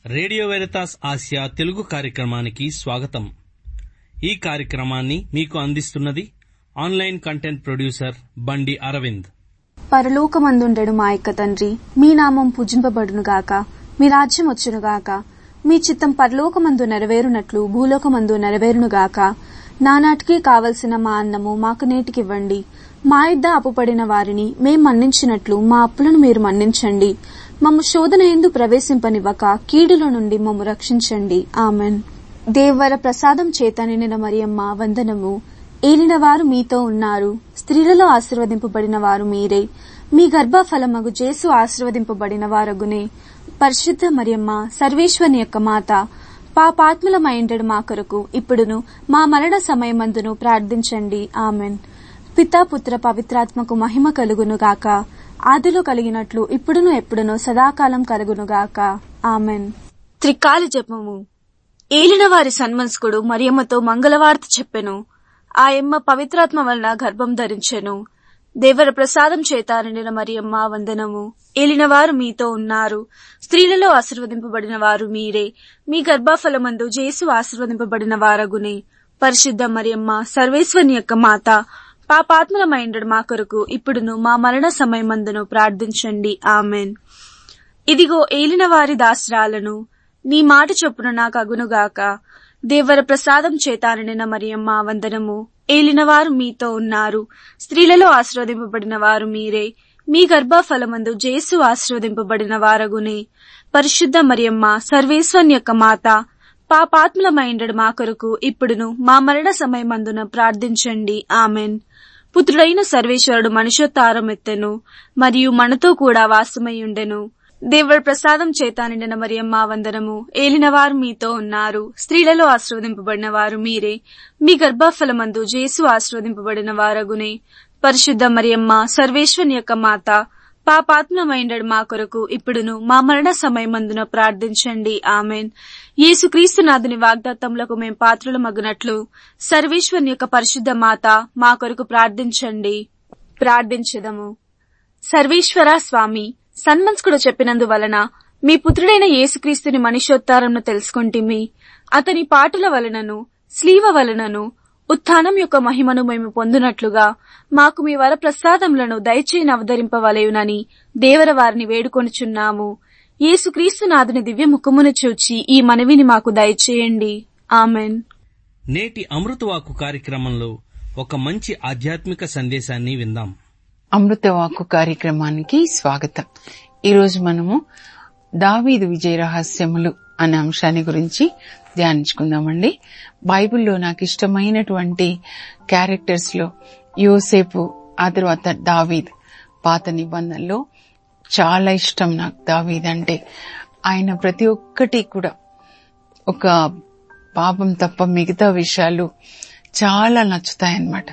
Radio Veritas Asia Telugu కార్యక్రమానికి స్వాగతం ఈ కార్యక్రమాన్ని మీకు అందిస్తున్నది ఆన్లైన్ కంటెంట్ ప్రొడ్యూసర్ బండి అరవింద్ పరలోకమందుండెడు మా యొక్క తండ్రి మీ నామం పూజింపబడునుగాక మీ రాజ్యం వచ్చునుగాక మీ చిత్తం పరలోకమందు నెరవేరునట్లు భూలోకమందు నెరవేరునుగాక నానాటికి కావలసిన మా అన్నము మాకు నేటికివ్వండి మా ఇద్ద అప్పుపడిన వారిని మేం మన్నించినట్లు మా అప్పులను మీరు మన్నించండి మమ్ము శోధన ఎందు ప్రవేశింపనివ్వక కీడుల నుండి మమ్ము రక్షించండి ఆమెన్ దేవర ప్రసాదం చేత నిండిన మరియమ్మ వందనము ఏలిన వారు మీతో ఉన్నారు స్త్రీలలో ఆశీర్వదింపబడిన వారు మీరే మీ గర్భఫలమగు జేసు ఆశీర్వదింపబడిన వారగునే పరిశుద్ధ మరియమ్మ సర్వేశ్వని యొక్క మాత పాపాత్ములమైండడు మా కొరకు ఇప్పుడును మా మరణ సమయమందును ప్రార్థించండి ఆమెన్ పితా పుత్ర పవిత్రాత్మకు మహిమ కలుగును గాక ఆదిలో కలిగినట్లు ఇప్పుడును ఎప్పుడును సదాకాలం కలుగునుగాక ఆమెన్ త్రికాల జపము ఏలిన వారి సన్మనస్కుడు మరియమ్మతో మంగళవార్త చెప్పెను ఆయమ్మ పవిత్రాత్మ వలన గర్భం ధరించెను దేవర ప్రసాదం చేత నిండిన మరియమ్మ వందనము ఏలినవారు మీతో ఉన్నారు స్త్రీలలో ఆశీర్వదింపబడిన వారు మీరే మీ గర్భఫలమందు జేసు ఆశీర్వదింపబడిన వారగునే పరిశుద్ధ మరియమ్మ సర్వేశ్వని యొక్క మాత పాపాత్మలమైండడు మా కొరకు ఇప్పుడును మా మరణ సమయమందును ప్రార్థించండి ఆమెన్ ఇదిగో ఏలిన వారి దాసరాలను నీ మాట చొప్పున నాకు అగునుగాక దేవర ప్రసాదం చేతాననిన మరియమ్మ వందనము ఏలినవారు మీతో ఉన్నారు స్త్రీలలో ఆశీర్వదింపబడిన వారు మీరే మీ గర్భఫలమందు జేసు ఆశీర్వదింపబడిన వారగునే పరిశుద్ధ మరియమ్మ సర్వేశ్వన్ యొక్క మాత పాపాత్ములమైండడు మా కొరకు ఇప్పుడును మా మరణ సమయమందున ప్రార్థించండి ఆమెన్ పుత్రుడైన సర్వేశ్వరుడు మనుషోత్తారం ఎత్తెను మరియు మనతో కూడా వాసమయ్యుండెను దేవుడి ప్రసాదం చేత నిండిన మరియమ్మ వందనము ఏలినవారు మీతో ఉన్నారు స్త్రీలలో ఆశీర్వదింపబడిన వారు మీరే మీ గర్భఫలమందు జేసు ఆశీర్వదింపబడిన వారగునే పరిశుద్ధ మరియమ్మ సర్వేశ్వని యొక్క మాత పాపాత్మమైండడు మా కొరకు ఇప్పుడును మా మరణ సమయమందున ప్రార్థించండి ఆమెన్ యేసుక్రీస్తు నాథుని వాగ్దాత్తములకు మేం పాత్రలు మగునట్లు సర్వేశ్వని యొక్క పరిశుద్ధ మాత మా కొరకు ప్రార్థించండి ప్రార్థించదము సర్వేశ్వర స్వామి సన్మంస్కుడు చెప్పినందువలన మీ పుత్రుడైన యేసుక్రీస్తుని మనుష్యోత్తారంను తెలుసుకుంటిమి అతని పాటల వలనను స్లీవ వలనను ఉత్థానం యొక్క మహిమను మేము పొందునట్లుగా మాకు మీ వర ప్రసాదములను దయచేయని అవతరింపవలయునని దేవర వారిని వేడుకొనుచున్నాము యేసుక్రీస్తు నాథుని దివ్య ముఖమును చూచి ఈ మనవిని మాకు దయచేయండి ఆమెన్ నేటి అమృతవాకు కార్యక్రమంలో ఒక మంచి ఆధ్యాత్మిక సందేశాన్ని విందాం అమృతవాకు కార్యక్రమానికి స్వాగతం ఈరోజు మనము దావీదు విజయ రహస్యములు అనే అంశాన్ని గురించి ధ్యానించుకుందామండి బైబిల్లో నాకు ఇష్టమైనటువంటి క్యారెక్టర్స్ లో యోసేపు ఆ తర్వాత దావీద్ పాత నిబంధనలో చాలా ఇష్టం నాకు దావీద్ అంటే ఆయన ప్రతి ఒక్కటి కూడా ఒక పాపం తప్ప మిగతా విషయాలు చాలా నచ్చుతాయన్నమాట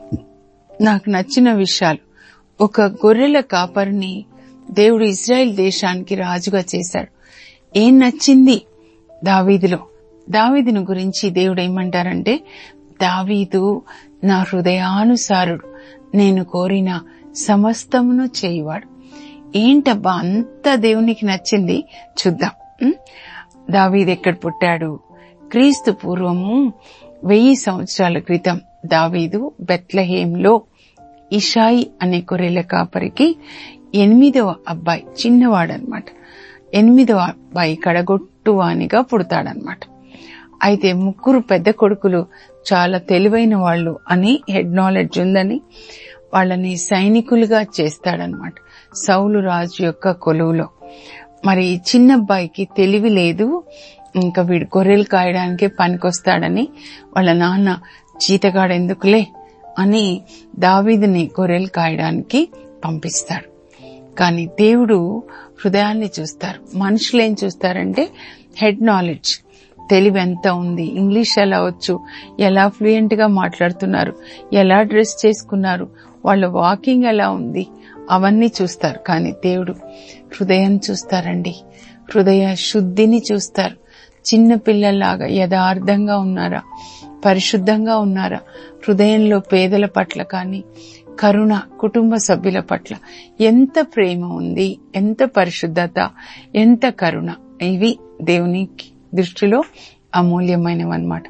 నాకు నచ్చిన విషయాలు ఒక గొర్రెల కాపరిని దేవుడు ఇజ్రాయెల్ దేశానికి రాజుగా చేశాడు ఏం నచ్చింది దావీదులో దావీదును గురించి దేవుడు ఏమంటారంటే దావీదు నా హృదయానుసారుడు నేను కోరిన సమస్తమును చేయువాడు ఏంటబ్బా అంత దేవునికి నచ్చింది చూద్దాం ఉం? దావీదు ఎక్కడ పుట్టాడు క్రీస్తు పూర్వము వెయ్యి సంవత్సరాల క్రితం దావీదు బెత్లహేంలో ఇషాయి అనే గొర్రెల కాపరికి ఎనిమిదవ అబ్బాయి చిన్నవాడనమాట ఎనిమిదవ అబ్బాయి కడగొట్టువానిగా పుడతాడనమాట అయితే ముగ్గురు పెద్ద కొడుకులు చాలా తెలివైన వాళ్ళు అని హెడ్ నాలెడ్జ్ ఉందని వాళ్ళని సైనికులుగా చేస్తాడనమాట సౌలు రాజు యొక్క కొలువులో మరి ఈ చిన్న అబ్బాయికి తెలివి లేదు ఇంకా వీడు గొర్రెలు కాయడానికే పనికొస్తాడని వాళ్ళ నాన్న చీతగాడెందుకులే అని దావీదుని గొర్రెలు కాయడానికి పంపిస్తాడు కానీ దేవుడు హృదయాన్ని చూస్తారు మనుషులు ఏం చూస్తారంటే హెడ్ నాలెడ్జ్ తెలివి ఎంత ఉంది ఇంగ్లీష్ ఎలా వచ్చు ఎలా ఫ్లూయెంట్ గా మాట్లాడుతున్నారు ఎలా డ్రెస్ చేసుకున్నారు వాళ్ళ వాకింగ్ ఎలా ఉంది అవన్నీ చూస్తారు కానీ దేవుడు హృదయం చూస్తారండి హృదయ శుద్ధిని చూస్తారు చిన్న పిల్లల్లాగా యథార్థంగా ఉన్నారా పరిశుద్ధంగా ఉన్నారా హృదయంలో పేదల పట్ల కానీ కరుణ కుటుంబ సభ్యుల పట్ల ఎంత ప్రేమ ఉంది ఎంత పరిశుద్ధత ఎంత కరుణ ఇవి దేవుని దృష్టిలో అమూల్యమైనవన్నమాట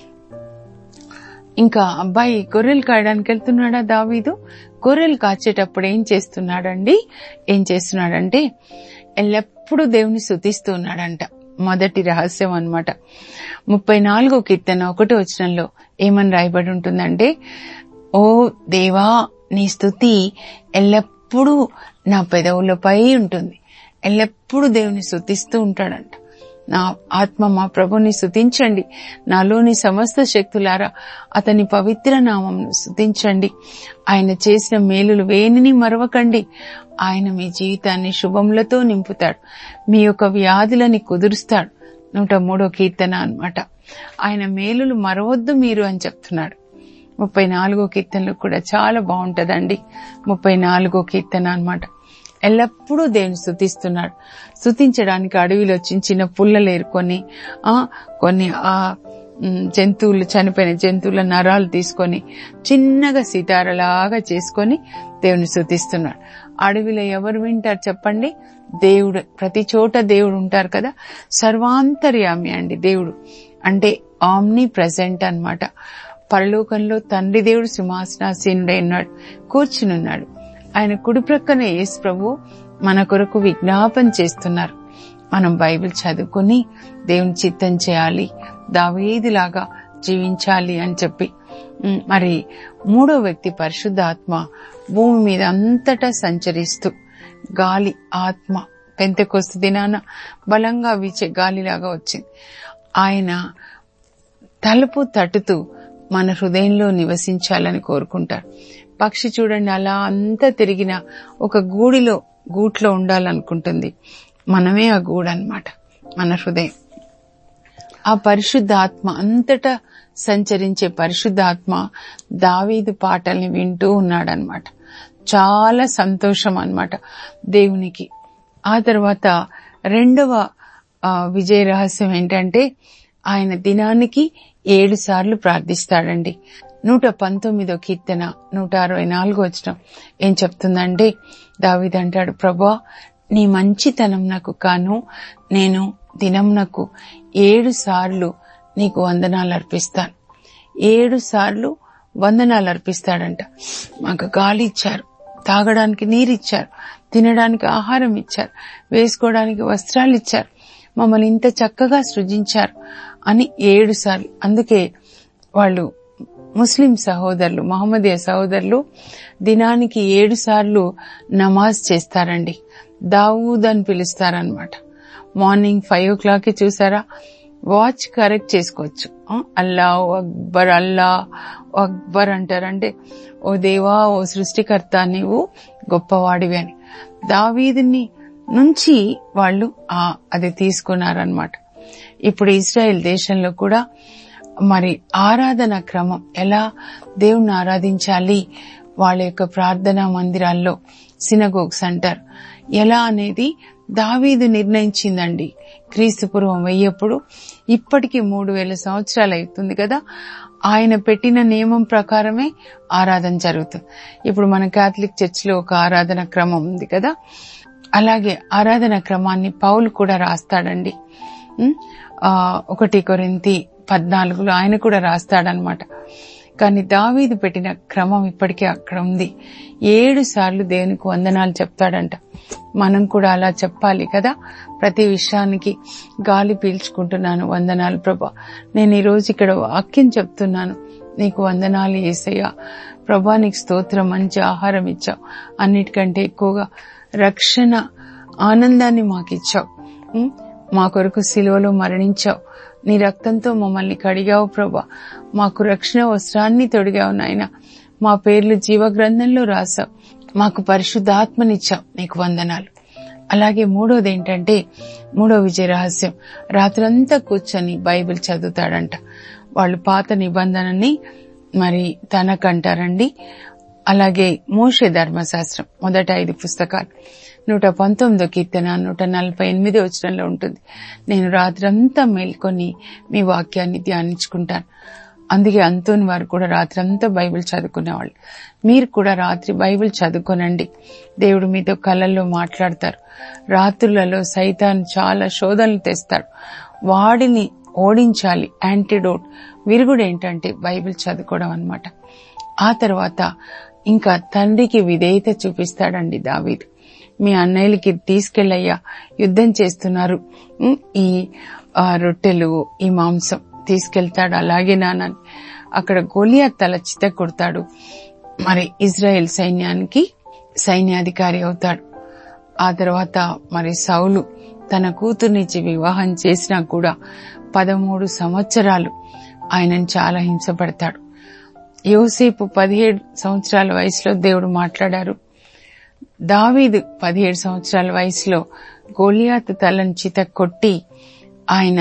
ఇంకా అబ్బాయి గొర్రెలు కాయడానికి వెళ్తున్నాడా దావీదు గొర్రెలు కాచేటప్పుడు ఏం చేస్తున్నాడండి ఏం చేస్తున్నాడంటే ఎల్లప్పుడూ దేవుని స్థుతిస్తూ ఉన్నాడంట మొదటి రహస్యం అన్నమాట ముప్పై నాలుగో కీర్తన ఒకటి వచనంలో ఏమని రాయబడి ఉంటుందంటే ఓ దేవా నీ స్థుతి ఎల్లప్పుడూ నా పెదవులపై ఉంటుంది ఎల్లప్పుడూ దేవుని స్థుతిస్తూ ఉంటాడంట నా ఆత్మ మా ప్రభుని స్థుతించండి నాలోని సమస్త శక్తులారా అతని పవిత్ర నామంను స్థుతించండి ఆయన చేసిన మేలులు వేనిని మరవకండి ఆయన మీ జీవితాన్ని శుభములతో నింపుతాడు మీ యొక్క వ్యాధులని కుదురుస్తాడు నూట మూడో కీర్తన అన్నమాట ఆయన మేలులు మరవద్దు మీరు అని చెప్తున్నాడు ముప్పై నాలుగో కీర్తనలు కూడా చాలా బాగుంటదండి ముప్పై నాలుగో కీర్తన అన్నమాట ఎల్లప్పుడూ దేవుని స్థుతిస్తున్నాడు స్థుతించడానికి అడవిలో చిన్న చిన్న పుల్లలు ఏరుకొని ఆ కొన్ని ఆ మ్, జంతువులు చనిపోయిన జంతువుల నరాలు తీసుకొని చిన్నగా సితారలాగా చేసుకొని దేవుని స్థుతిస్తున్నాడు అడవిలో ఎవరు వింటారు చెప్పండి దేవుడు ప్రతి చోట దేవుడు ఉంటారు కదా సర్వాంతర్యామి అండి దేవుడు అంటే ఆమ్ని ప్రజెంట్ అన్నమాట పరలోకంలో తండ్రి దేవుడు సింహాసనాసీనుడై ఉన్నాడు కూర్చునున్నాడు ఆయన కుడి ప్రక్కన యేసు ప్రభు మన కొరకు విజ్ఞాపన చేస్తున్నారు మనం బైబిల్ చదువుకుని దేవుని చిత్తం చేయాలి దావేదిలాగా జీవించాలి అని చెప్పి ఉమ్, మరి మూడో వ్యక్తి పరిశుద్ధాత్మ భూమి మీద అంతటా సంచరిస్తూ గాలి ఆత్మ పెంతకొస్తు దినాన బలంగా వీచే గాలిలాగా వచ్చింది ఆయన తలుపు తట్టుతూ మన హృదయంలో నివసించాలని కోరుకుంటారు పక్షి చూడండి అలా అంతా తిరిగిన ఒక గూడిలో గూట్లో ఉండాలనుకుంటుంది మనమే ఆ గూడు అన్నమాట మన హృదయం ఆ పరిశుద్ధాత్మ అంతటా సంచరించే పరిశుద్ధాత్మ దావీదు పాటల్ని వింటూ ఉన్నాడనమాట చాలా సంతోషం అన్నమాట దేవునికి ఆ తర్వాత రెండవ ఆ, విజయ రహస్యం ఏంటంటే ఆయన దినానికి ఏడు సార్లు ప్రార్థిస్తాడండి నూట పంతొమ్మిదో కీర్తన నూట అరవై నాలుగో వచ్చిన ఏం చెప్తుందంటే దావిద్ అంటాడు ప్రభా నీ మంచితనం నాకు కాను నేను దినంనకు ఏడు సార్లు నీకు వందనాలు అర్పిస్తాను ఏడు సార్లు వందనాలు అర్పిస్తాడంట మాకు గాలి ఇచ్చారు తాగడానికి నీరు ఇచ్చారు తినడానికి ఆహారం ఇచ్చారు వేసుకోవడానికి వస్త్రాలు ఇచ్చారు మమ్మల్ని ఇంత చక్కగా సృజించారు అని ఏడు సార్లు అందుకే వాళ్ళు ముస్లిం సహోదరులు మహమ్మదీయ సహోదరులు దినానికి ఏడు సార్లు నమాజ్ చేస్తారండి దావూద్ అని పిలుస్తారనమాట మార్నింగ్ ఫైవ్ ఓ క్లాక్ చూసారా వాచ్ కరెక్ట్ చేసుకోవచ్చు ఆ, అల్లా అక్బర్ అల్లా అక్బర్ అంటారంటే ఓ దేవా ఓ సృష్టికర్త నీవు గొప్పవాడివి అని దావీదిని నుంచి వాళ్ళు ఆ అది తీసుకున్నారనమాట ఇప్పుడు ఇజ్రాయెల్ దేశంలో కూడా మరి ఆరాధన క్రమం ఎలా దేవుణ్ణి ఆరాధించాలి వాళ్ళ యొక్క ప్రార్థనా మందిరాల్లో సినగోగ్స్ అంటారు ఎలా అనేది దావీదు నిర్ణయించిందండి క్రీస్తు పూర్వం వెయ్యప్పుడు ఇప్పటికి మూడు వేల సంవత్సరాలు అవుతుంది కదా ఆయన పెట్టిన నియమం ప్రకారమే ఆరాధన జరుగుతుంది ఇప్పుడు మన కాథలిక్ చర్చ్ లో ఒక ఆరాధన క్రమం ఉంది కదా అలాగే ఆరాధన క్రమాన్ని పౌలు కూడా రాస్తాడండి ఉం? ఆ, ఒకటి కొరింతి పద్నాలుగులో ఆయన కూడా రాస్తాడనమాట కానీ దావీదు పెట్టిన క్రమం ఇప్పటికీ అక్కడ ఉంది ఏడు సార్లు దేవునికి వందనాలు చెప్తాడంట మనం కూడా అలా చెప్పాలి కదా ప్రతి విషయానికి గాలి పీల్చుకుంటున్నాను వందనాలు ప్రభా నేను ఈ రోజు ఇక్కడ వాక్యం చెప్తున్నాను నీకు వందనాలు ఏసయ్యా ప్రభా నీకు స్తోత్రం మంచి ఆహారం ఇచ్చావు అన్నిటికంటే ఎక్కువగా రక్షణ ఆనందాన్ని మాకు ఇచ్చావు ఉం? మా కొరకు సిలువలో మరణించావు నీ రక్తంతో మమ్మల్ని కడిగావు ప్రభా మాకు రక్షణ వస్త్రాన్ని తొడిగావు నాయన మా పేర్లు జీవ గ్రంథంలో రాసావు మాకు పరిశుద్ధాత్మనిచ్చావు నీకు వందనాలు అలాగే మూడోది ఏంటంటే మూడో విజయ రహస్యం రాత్రంతా కూర్చొని బైబిల్ చదువుతాడంట వాళ్ళు పాత నిబంధనని మరి తనకంటారండి అలాగే మోషే ధర్మశాస్త్రం మొదట ఐదు పుస్తకాలు నూట పంతొమ్మిదో కీర్తన నూట నలభై ఎనిమిదో వచనంలో ఉంటుంది నేను రాత్రంతా మేల్కొని మీ వాక్యాన్ని ధ్యానించుకుంటాను అందుకే అంతోని వారు కూడా రాత్రి అంతా బైబిల్ చదువుకునేవాళ్ళు మీరు కూడా రాత్రి బైబిల్ చదువుకోనండి దేవుడు మీతో కళల్లో మాట్లాడతారు రాత్రులలో సైతాన్ చాలా శోధనలు తెస్తాడు వాడిని ఓడించాలి యాంటీడోట్ విరుగుడు ఏంటంటే బైబిల్ చదువుకోవడం అన్నమాట ఆ తర్వాత ఇంకా తండ్రికి విధేయత చూపిస్తాడండి దావీదు మీ అన్నయ్యలకి తీసుకెళ్ళయ్యా యుద్ధం చేస్తున్నారు ఉమ్, ఈ ఆ, రొట్టెలు ఈ మాంసం తీసుకెళ్తాడు అలాగే నాన్న అక్కడ గోలియా తల చిత కొడతాడు మరి ఇజ్రాయెల్ సైన్యానికి సైన్యాధికారి అవుతాడు ఆ తర్వాత మరి సౌలు తన కూతుర్నిచ్చి వివాహం చేసినా కూడా పదమూడు సంవత్సరాలు ఆయనను చాలా హింసపడతాడు యోసేపు పదిహేడు సంవత్సరాల వయసులో దేవుడు మాట్లాడారు దావీదు పదిహేడు సంవత్సరాల వయసులో గోలియాతు తలను చిత కొట్టి ఆయన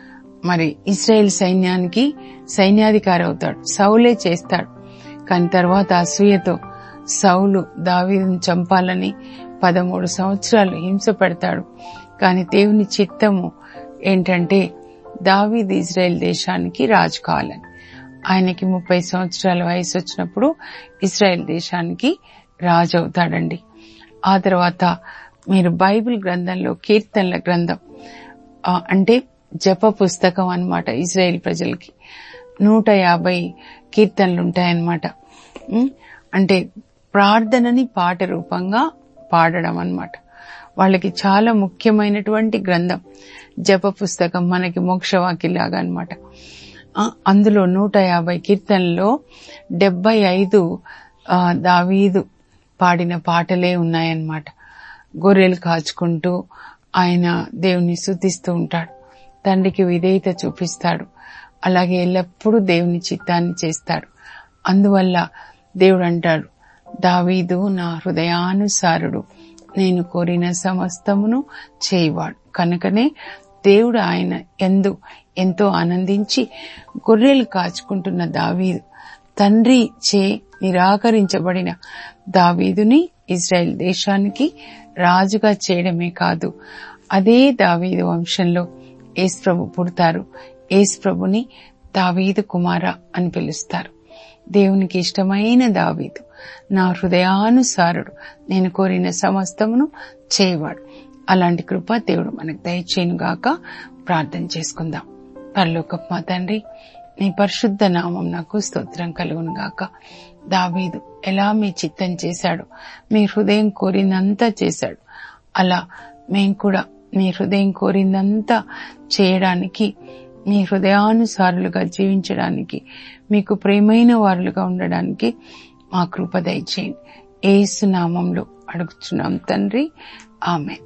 మరి ఇస్రాయేల్ సైన్యానికి సైన్యాధికారి అవుతాడు సౌలే చేస్తాడు కానీ తర్వాత అసూయతో సౌలు దావీదును చంపాలని పదమూడు సంవత్సరాలు హింస పెడతాడు కానీ దేవుని చిత్తము ఏంటంటే దావీద్ ఇజ్రాయెల్ దేశానికి రాజు కావాలని ఆయనకి ముప్పై సంవత్సరాల వయసు వచ్చినప్పుడు ఇజ్రాయెల్ దేశానికి రాజు అవుతాడండి ఆ తర్వాత మీరు బైబిల్ గ్రంథంలో కీర్తనల గ్రంథం ఆ, అంటే జప పుస్తకం అన్నమాట ఇజ్రాయెల్ ప్రజలకి నూట యాభై కీర్తనలు ఉంటాయన్నమాట ఉమ్, అంటే ప్రార్థనని పాట రూపంగా పాడడం అన్నమాట వాళ్ళకి చాలా ముఖ్యమైనటువంటి గ్రంథం జప పుస్తకం మనకి మోక్షవాకిలాగా అన్నమాట ఆ, అందులో నూట యాభై కీర్తనలో డెబ్బై ఐదు ఆ, దావీదు పాడిన పాటలే ఉన్నాయన్నమాట గొర్రెలు కాచుకుంటూ ఆయన దేవుని స్థుతిస్తూ ఉంటాడు తండ్రికి విధేయత చూపిస్తాడు అలాగే ఎల్లప్పుడూ దేవుని చిత్తాన్ని చేస్తాడు అందువల్ల దేవుడు అంటాడు దావీదు నా హృదయానుసారుడు నేను కోరిన సమస్తమును చేయవాడు కనుకనే దేవుడు ఆయన ఎందు ఎంతో ఆనందించి గొర్రెలు కాచుకుంటున్న దావీదు తండ్రి చే నిరాకరించబడిన దావీదుని ఇజ్రాయెల్ దేశానికి రాజుగా చేయడమే కాదు అదే దావీదు వంశంలో యేసు ప్రభు పుడతారు యేసు ప్రభుని దావీదు కుమార అని పిలుస్తారు దేవునికి ఇష్టమైన దావీదు నా హృదయానుసారుడు నేను కోరిన సమస్తమును చేయవాడు అలాంటి కృప దేవుడు మనకు దయచేయను గాక ప్రార్థన చేసుకుందాం పరలోకపు మా తండ్రి నీ పరిశుద్ధ నామం నాకు స్తోత్రం కలుగును గాక దావీదు ఎలా మీ చిత్తం చేశాడు మీ హృదయం కోరిందంతా చేశాడు అలా మేం కూడా మీ హృదయం కోరిందంతా చేయడానికి మీ హృదయానుసారులుగా జీవించడానికి మీకు ప్రేమైన వారులుగా ఉండడానికి మా కృప దయచేయండి ఏసు నామంలో అడుగుతున్నాం తండ్రి ఆమె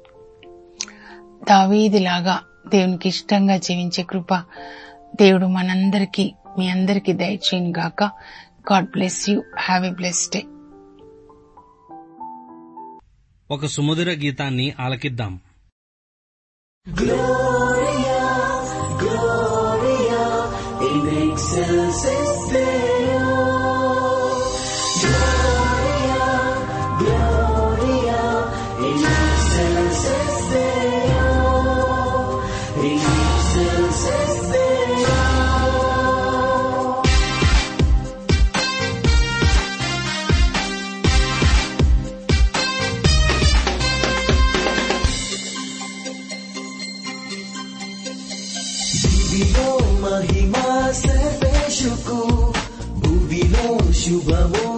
దావీదిలాగా దేవునికి ఇష్టంగా జీవించే కృప దేవుడు మనందరికీ మీ అందరికీ దయచేయను గాక God bless you have a bless day ఒక సుమధుర గీతాన్ని ఆలకిద్దాం భూమిలో మహిమా సర్వేషుకు భూమిలో శుభము